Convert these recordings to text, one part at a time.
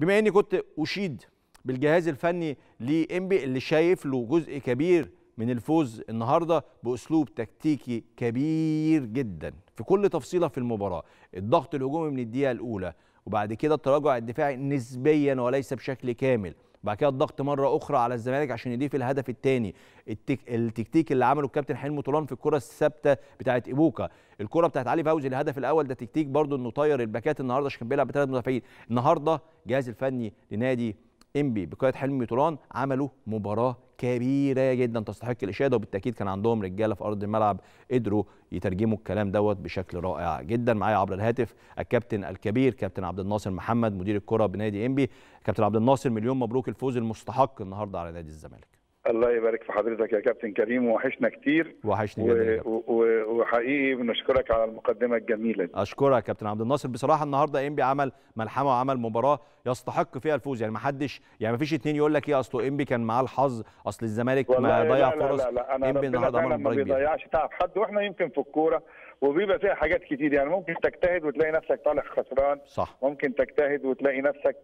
بما اني كنت اشيد بالجهاز الفني لانبي اللي شايف له جزء كبير من الفوز النهارده باسلوب تكتيكي كبير جدا في كل تفصيله في المباراه الضغط الهجومي من الدقيقه الاولى وبعد كده التراجع الدفاعي نسبيا وليس بشكل كامل بعد كده الضغط مره اخرى على الزمالك عشان يضيف الهدف الثاني التك... التكتيك اللي عمله الكابتن حلمي طولان في الكره الثابته بتاعه ايبوكا الكره بتاعه علي فوزي الهدف الاول ده تكتيك برده انه طير الباكات النهارده عشان كان بيلعب بثلاث مدافعين النهارده الجهاز الفني لنادي انبي بقياده حلمي طولان عملوا مباراه كبيره جدا تستحق الاشاده وبالتاكيد كان عندهم رجاله في ارض الملعب قدروا يترجموا الكلام دوت بشكل رائع جدا معايا عبر الهاتف الكابتن الكبير كابتن عبد الناصر محمد مدير الكره بنادي انبي كابتن عبد الناصر مليون مبروك الفوز المستحق النهارده على نادي الزمالك الله يبارك في حضرتك يا كابتن كريم وحشنا كتير وحشني و... جدا و... و... وحقيقي بنشكرك على المقدمه الجميله دي اشكرك يا كابتن عبد الناصر بصراحه النهارده انبي عمل ملحمه وعمل مباراه يستحق فيها الفوز يعني ما حدش يعني ما فيش اتنين يقول لك ايه اصله انبي كان معاه الحظ اصل الزمالك ما والله ضيع لا لا فرص لا لا انا انبي ربنا النهارده عمل فعلا ما مباراه كبيره بيضيعش تعب حد واحنا يمكن في الكوره وبيبقى فيها حاجات كتير يعني ممكن تجتهد وتلاقي نفسك طالع خسران صح ممكن تجتهد وتلاقي نفسك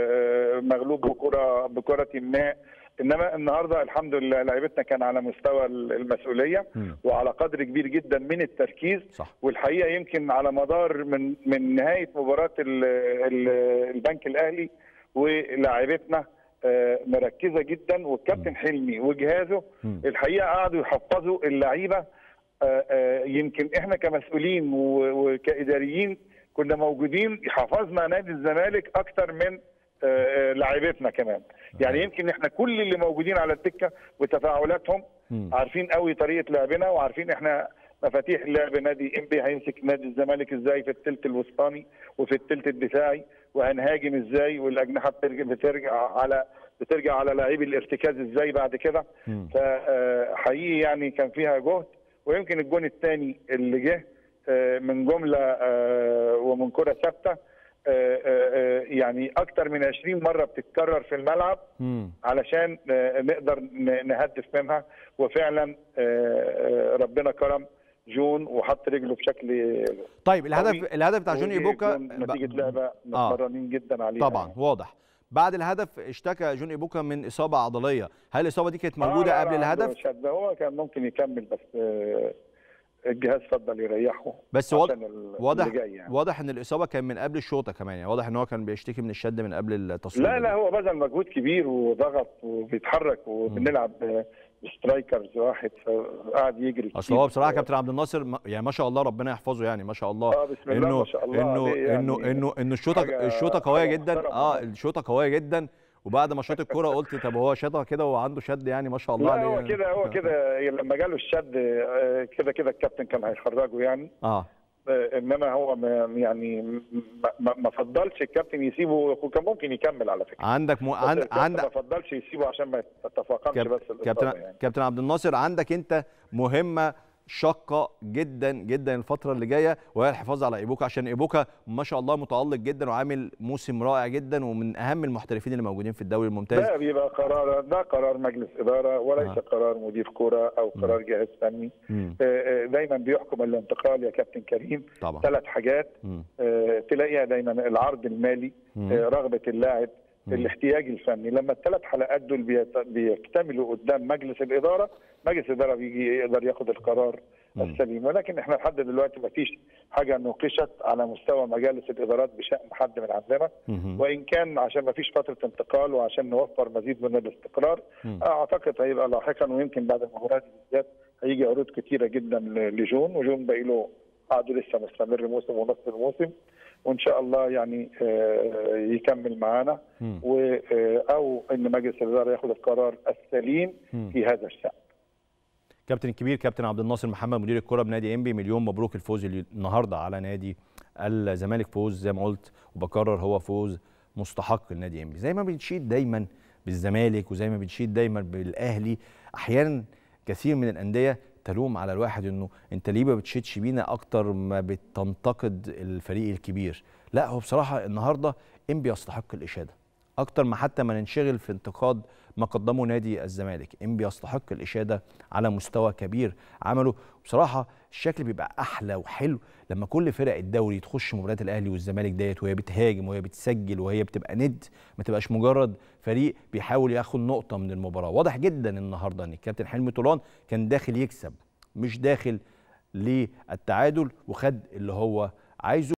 آه، مغلوب بكره بكره ما انما النهارده الحمد لله لعيبتنا كان على مستوى المسؤوليه مم. وعلى قدر كبير جدا من التركيز صح والحقيقه يمكن على مدار من من نهايه مباراه ال ال البنك الاهلي ولاعيبتنا آه، مركزه جدا والكابتن حلمي وجهازه مم. الحقيقه قعدوا يحفظوا اللعيبه آه، آه، يمكن احنا كمسؤولين و- وكاداريين كنا موجودين حفظنا نادي الزمالك اكتر من آه، آه، لاعيبتنا كمان يعني يمكن احنا كل اللي موجودين على الدكه وتفاعلاتهم مم. عارفين قوي طريقه لعبنا وعارفين احنا مفاتيح لعب نادي انبي هيمسك نادي الزمالك ازاي في الثلث الوسطاني وفي الثلث الدفاعي وهنهاجم ازاي والاجنحه بترجع بترجع على بترجع على لاعبي الارتكاز ازاي بعد كده مم. فحقيقي يعني كان فيها جهد ويمكن الجون الثاني اللي جه آه، من جمله آه، ومن كره ثابته آه، آه، يعني اكتر من 20 مره بتتكرر في الملعب مم. علشان آه، نقدر ن- نهدف منها وفعلا آه، آه، ربنا كرم جون وحط رجله بشكل طيب الهدف قوي. الهدف بتاع جون قوي ايبوكا جون نتيجه ب- لعبه متمرنين جدا عليها طبعا يعني. واضح بعد الهدف اشتكى جون ايبوكا من اصابه عضليه هل الاصابه دي كانت موجوده آه، لا، قبل لا، عنده الهدف شد. هو كان ممكن يكمل بس آه، الجهاز فضل يريحه بس واضح عشان ال- واضح اللي جاي يعني. واضح ان الاصابه كان من قبل الشوطه كمان يعني واضح ان هو كان بيشتكي من الشد من قبل التصوير لا لا هو بذل مجهود كبير وضغط وبيتحرك وبنلعب آه، سترايكرز واحد فقعد يجري اصل كتير. هو بصراحه كابتن عبد الناصر ما- يعني ما شاء الله ربنا يحفظه يعني ما شاء الله اه بسم الله ما شاء الله انه عليه يعني انه انه انه الشوطه حاجة- الشوطه قويه حاجة جدا محترمة. اه الشوطه قويه جدا وبعد ما شاط الكوره قلت طب هو شاطها كده وعنده شد يعني ما شاء الله لا عليه هو يعني. كده هو كده لما جاله الشد آه، كده كده الكابتن كان هيخرجه يعني اه آه، انما هو ما يعني ما- ما ما فضلش الكابتن يسيبه وكان ممكن يكمل على فكره عندك م... بس عند... الكابتن عند... ما فضلش يسيبه عشان ما تتفاقمش كاب... بس الاصابه كابتن يعني كابتن عبد الناصر عندك انت مهمه شاقه جدا جدا الفتره اللي جايه وهي الحفاظ على ايبوكا عشان ايبوكا ما شاء الله متالق جدا وعامل موسم رائع جدا ومن اهم المحترفين اللي موجودين في الدوري الممتاز ده بيبقى قرار ده قرار مجلس اداره وليس آه. قرار مدير كوره او قرار جهاز فني مم. آه، آه، دايما بيحكم الانتقال يا كابتن كريم طبعا ثلاث حاجات مم. آه، تلاقيها دايما العرض المالي مم. آه، رغبه اللاعب مم. الاحتياج الفني لما الثلاث حلقات دول بيت- بيكتملوا قدام مجلس الاداره مجلس الاداره بيجي يقدر ياخد القرار مم. السليم ولكن احنا لحد دلوقتي ما فيش حاجه نوقشت على مستوى مجالس الادارات بشان حد من عندنا مم. وان كان عشان ما فيش فتره انتقال وعشان نوفر مزيد من الاستقرار مم. اعتقد هيبقى لاحقا ويمكن بعد المباراه دي بالذات هيجي عروض كتيره جدا ل- لجون وجون باقي له عقده لسه مستمر موسم ونص الموسم وان شاء الله يعني آه، يكمل معانا مم. و آه، او ان مجلس الاداره ياخد القرار السليم مم. في هذا الشان كابتن الكبير كابتن عبد الناصر محمد مدير الكره بنادي انبي مليون مبروك الفوز اللي النهارده على نادي الزمالك فوز زي ما قلت وبكرر هو فوز مستحق لنادي انبي زي ما بنشيد دايما بالزمالك وزي ما بنشيد دايما بالاهلي احيانا كثير من الانديه تلوم على الواحد انه انت ليه ما بتشيدش بينا اكتر ما بتنتقد الفريق الكبير لا هو بصراحه النهارده انبي يستحق الاشاده اكتر ما حتى ما ننشغل في انتقاد ما قدمه نادي الزمالك انبي يستحق الاشاده على مستوى كبير عمله بصراحه الشكل بيبقى احلى وحلو لما كل فرق الدوري تخش مباريات الاهلي والزمالك ديت وهي بتهاجم وهي بتسجل وهي بتبقى ند ما تبقاش مجرد فريق بيحاول ياخد نقطه من المباراه واضح جدا النهارده ان الكابتن حلمي طولان كان داخل يكسب مش داخل للتعادل وخد اللي هو عايزه